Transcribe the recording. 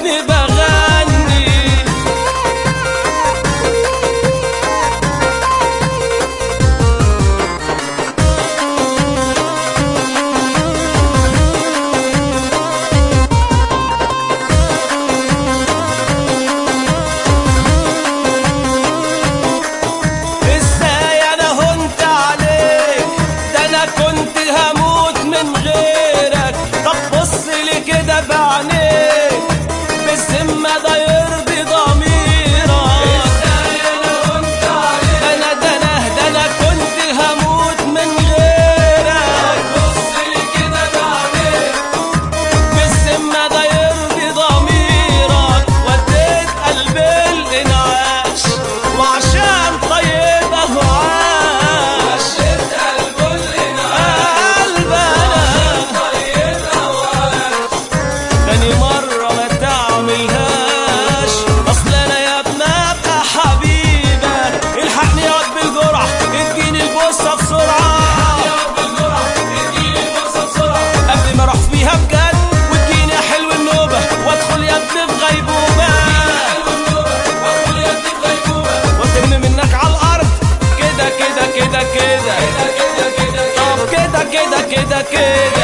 كأني بغني ازاي انا هنت عليك ده انا كنت هموت من غيرك طب بص لي كده بعينيك بالذمة ده يرضي ضميرك ازاي انا هنت عليك ده انا ده انا ده انا كنت هموت من غيرك بص لي كده بعينيك بالذمة ده يرضي ضميرك وديت قلبي الانعاش وعشان طيب اهو عاش وشيت قلبه الانعاش طيب اهو عاش تاني مرة ما تعملهاش اصل انا يا ابن ابقى حبيبك الحقني ياض بالجرعة اديني البوسة بسرعة قبل ما اروح فيها بجد واديني يا حلو النوبة وادخل يا ابني في غيبوبة وترمي منك على الارض كده كده كده كده طب كده كده كده كده